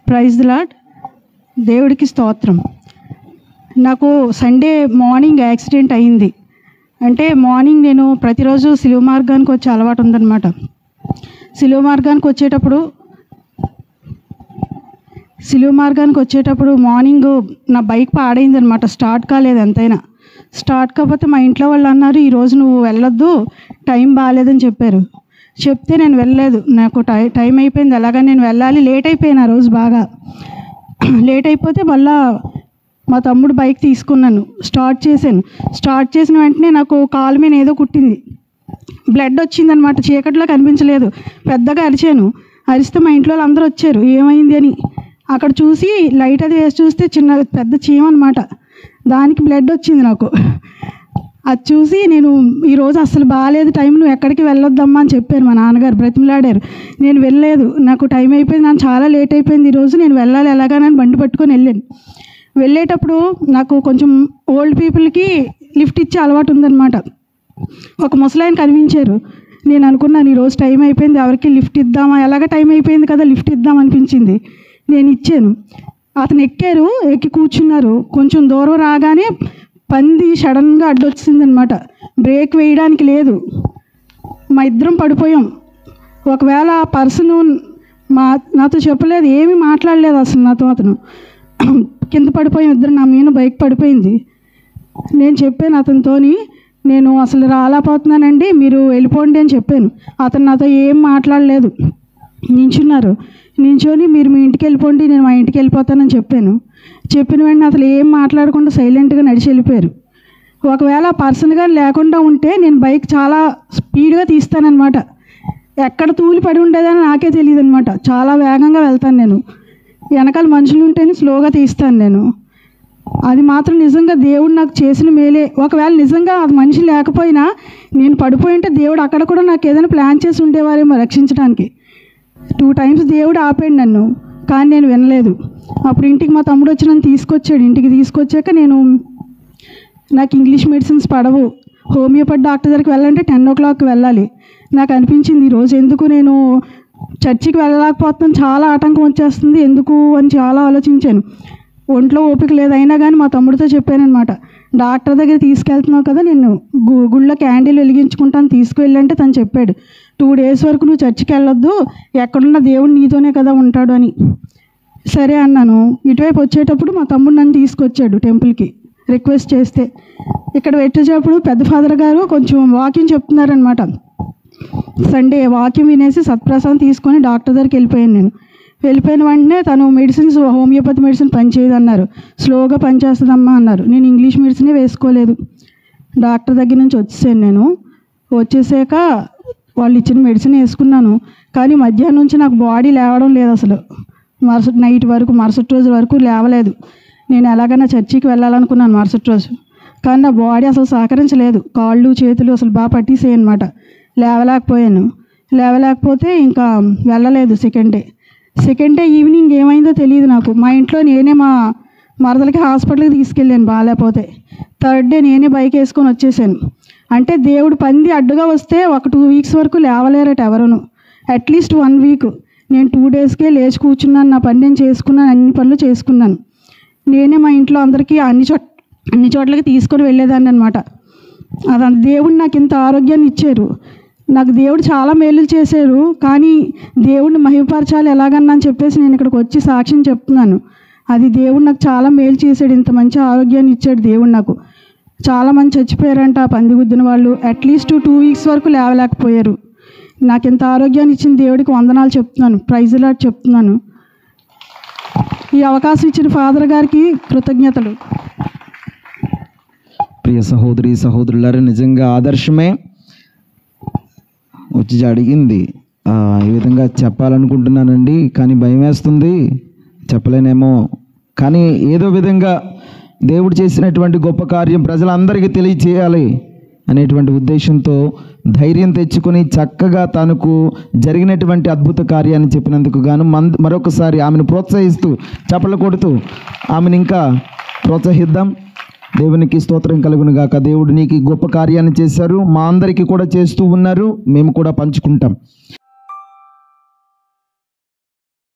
praise lord దేవుడికి స్తోత్రం నాకు సండే మార్నింగ్ యాక్సిడెంట్ అయింది అంటే మార్నింగ్ నేను ప్రతిరోజు సిలువ మార్గానికి వచ్చే అలవాటు ఉందన్నమాట సిలువ మార్గానికి వచ్చేటప్పుడు సిలువ మార్గానికి వచ్చేటప్పుడు మార్నింగ్ నా బైక్ పాడైంది అనమాట స్టార్ట్ కాలేదు ఎంతైనా స్టార్ట్ కాకపోతే మా ఇంట్లో వాళ్ళు అన్నారు ఈరోజు నువ్వు వెళ్ళొద్దు టైం బాగాలేదని చెప్పారు చెప్తే నేను వెళ్ళలేదు నాకు టై టైం అయిపోయింది అలాగా నేను వెళ్ళాలి లేట్ అయిపోయాను ఆ రోజు బాగా లేట్ అయిపోతే మళ్ళా మా తమ్ముడు బైక్ తీసుకున్నాను స్టార్ట్ చేశాను స్టార్ట్ చేసిన వెంటనే నాకు కాలు మీద ఏదో కుట్టింది బ్లడ్ వచ్చిందనమాట చీకట్లో కనిపించలేదు పెద్దగా అరిచాను అరిస్తే మా ఇంట్లో వాళ్ళు అందరూ వచ్చారు ఏమైంది అని అక్కడ చూసి లైట్ అది వేసి చూస్తే చిన్న పెద్ద చీమ అనమాట దానికి బ్లడ్ వచ్చింది నాకు అది చూసి నేను ఈరోజు అసలు బాగాలేదు టైం నువ్వు ఎక్కడికి వెళ్ళొద్దమ్మా అని చెప్పారు మా నాన్నగారు బ్రతిమలాడారు నేను వెళ్ళలేదు నాకు టైం అయిపోయింది నాకు చాలా లేట్ అయిపోయింది ఈరోజు నేను వెళ్ళాలి ఎలాగానని బండి పట్టుకొని వెళ్ళాను వెళ్ళేటప్పుడు నాకు కొంచెం ఓల్డ్ పీపుల్కి లిఫ్ట్ ఇచ్చే అలవాటు ఉందన్నమాట ఒక ముసలాయన కనిపించారు నేను అనుకున్నాను ఈరోజు టైం అయిపోయింది ఎవరికి లిఫ్ట్ ఇద్దామా ఎలాగ టైం అయిపోయింది కదా లిఫ్ట్ ఇద్దాం అనిపించింది నేను ఇచ్చాను అతను ఎక్కారు ఎక్కి కూర్చున్నారు కొంచెం దూరం రాగానే పంది సడన్గా అడ్డొచ్చింది అనమాట బ్రేక్ వేయడానికి లేదు మా ఇద్దరం పడిపోయాం ఒకవేళ ఆ పర్సన్ మా నాతో చెప్పలేదు ఏమీ మాట్లాడలేదు అసలు నాతో అతను కింద పడిపోయాం ఇద్దరు నా మీద బైక్ పడిపోయింది నేను చెప్పాను అతనితోని నేను అసలు రాలేకపోతున్నానండి మీరు వెళ్ళిపోండి అని చెప్పాను అతను నాతో ఏం మాట్లాడలేదు నించున్నారు నించొని మీరు మీ ఇంటికి వెళ్ళిపోండి నేను మా ఇంటికి వెళ్ళిపోతానని చెప్పాను చెప్పిన వెంటనే అసలు ఏం మాట్లాడకుండా సైలెంట్గా నడిచి వెళ్ళిపోయారు ఒకవేళ పర్సన్గా లేకుండా ఉంటే నేను బైక్ చాలా స్పీడ్గా తీస్తానన్నమాట ఎక్కడ తూలి పడి ఉండేదని నాకే తెలియదు అనమాట చాలా వేగంగా వెళ్తాను నేను వెనకాల మనుషులు ఉంటేనే స్లోగా తీస్తాను నేను అది మాత్రం నిజంగా దేవుడు నాకు చేసిన మేలే ఒకవేళ నిజంగా అది మనిషి లేకపోయినా నేను పడిపోయి ఉంటే దేవుడు అక్కడ కూడా నాకు ఏదైనా ప్లాన్ చేసి ఉండేవారేమో రక్షించడానికి టూ టైమ్స్ దేవుడు ఆపాడు నన్ను కానీ నేను వినలేదు అప్పుడు ఇంటికి మా తమ్ముడు వచ్చి నన్ను తీసుకొచ్చాడు ఇంటికి తీసుకొచ్చాక నేను నాకు ఇంగ్లీష్ మెడిసిన్స్ పడవు హోమియోపతి డాక్టర్ దగ్గరికి వెళ్ళాలంటే టెన్ ఓ క్లాక్కి వెళ్ళాలి నాకు అనిపించింది ఈరోజు ఎందుకు నేను చర్చికి వెళ్ళలేకపోతున్నాను చాలా ఆటంకం వచ్చేస్తుంది ఎందుకు అని చాలా ఆలోచించాను ఒంట్లో ఓపిక లేదు అయినా కానీ మా తమ్ముడితో చెప్పానమాట డాక్టర్ దగ్గర తీసుకెళ్తున్నావు కదా నేను గు గుళ్ళో క్యాండిల్ వెలిగించుకుంటాను తీసుకువెళ్ళంటే తను చెప్పాడు టూ డేస్ వరకు నువ్వు చర్చికి వెళ్ళొద్దు ఎక్కడున్న దేవుడు నీతోనే కదా ఉంటాడు అని సరే అన్నాను ఇటువైపు వచ్చేటప్పుడు మా తమ్ముడు నన్ను తీసుకొచ్చాడు టెంపుల్కి రిక్వెస్ట్ చేస్తే ఇక్కడ పెట్టేటప్పుడు పెద్ద ఫాదర్ గారు కొంచెం వాకింగ్ చెప్తున్నారనమాట సండే వాక్యం వినేసి సత్ప్రసాదం తీసుకొని డాక్టర్ దగ్గరికి వెళ్ళిపోయాను నేను వెళ్ళిపోయిన వెంటనే తను మెడిసిన్స్ హోమియోపతి మెడిసిన్ పనిచేయదు అన్నారు స్లోగా పనిచేస్తుందమ్మా అన్నారు నేను ఇంగ్లీష్ మెడిసినే వేసుకోలేదు డాక్టర్ దగ్గర నుంచి వచ్చేసాను నేను వచ్చేసాక వాళ్ళు ఇచ్చిన మెడిసిన్ వేసుకున్నాను కానీ మధ్యాహ్నం నుంచి నాకు బాడీ లేవడం లేదు అసలు మరుసటి నైట్ వరకు మరుసటి రోజు వరకు లేవలేదు నేను ఎలాగైనా చర్చికి వెళ్ళాలనుకున్నాను మరుసటి రోజు కానీ నా బాడీ అసలు సహకరించలేదు కాళ్ళు చేతులు అసలు బాగా పట్టేసాయి అనమాట లేవలేకపోయాను లేవలేకపోతే ఇంకా వెళ్ళలేదు second day second day evening ఏమైందో తెలియదు నాకు మా ఇంట్లో నేనే మా మరదలకి హాస్పిటల్కి తీసుకెళ్ళాను బాగాలేకపోతే థర్డ్ డే నేనే బైక్ వేసుకొని వచ్చేసాను అంటే దేవుడు పంది అడ్డుగా వస్తే ఒక టూ వీక్స్ వరకు లేవలేరట ఎవరును అట్లీస్ట్ వన్ వీక్ నేను టూ డేస్కే లేచి కూర్చున్నాను నా పని నేను చేసుకున్నాను అన్ని పనులు చేసుకున్నాను నేనే మా ఇంట్లో అందరికీ అన్ని చోట్ అన్ని చోట్లకి తీసుకొని వెళ్ళేదాన్ని అనమాట అదంత దేవుడు నాకు ఇంత ఆరోగ్యాన్ని ఇచ్చారు నాకు దేవుడు చాలా మేలులు చేశారు కానీ దేవుడిని మహిమపరచాలి ఎలాగన్నా అని చెప్పేసి నేను ఇక్కడికి వచ్చి సాక్ష్యం చెప్తున్నాను అది దేవుడు నాకు చాలా మేలు చేశాడు ఇంత మంచి ఆరోగ్యాన్ని ఇచ్చాడు దేవుడు నాకు చాలా మంది చచ్చిపోయారంట ఆ పంది గుద్దిన వాళ్ళు అట్లీస్ట్ టూ వీక్స్ వరకు లేవలేకపోయారు నాకు ఇంత ఆరోగ్యాన్ని ఇచ్చిన దేవుడికి వందనాలు చెప్తున్నాను ప్రైజ్లా చెప్తున్నాను ఈ అవకాశం ఇచ్చిన ఫాదర్ గారికి కృతజ్ఞతలు ప్రియ సహోదరి సహోదరులారు నిజంగా ఆదర్శమే వచ్చి అడిగింది ఆ, ఈ విధంగా చెప్పాలనుకుంటున్నానండి కానీ భయం వేస్తుంది చెప్పలేనేమో కానీ ఏదో విధంగా దేవుడు చేసినటువంటి గొప్ప కార్యం ప్రజలందరికీ తెలియచేయాలి అనేటువంటి ఉద్దేశంతో ధైర్యం తెచ్చుకొని చక్కగా తనకు జరిగినటువంటి అద్భుత కార్యాన్ని చెప్పినందుకు గాను మన్ మరొకసారి ఆమెను ప్రోత్సహిస్తూ చప్పలు కొడుతూ ఆమెను ఇంకా ప్రోత్సహిద్దాం దేవునికి స్తోత్రం కలుగును గాక దేవుడు నీకు ఈ గొప్ప కార్యాన్ని చేశారు మా అందరికీ కూడా చేస్తూ ఉన్నారు మేము కూడా పంచుకుంటాం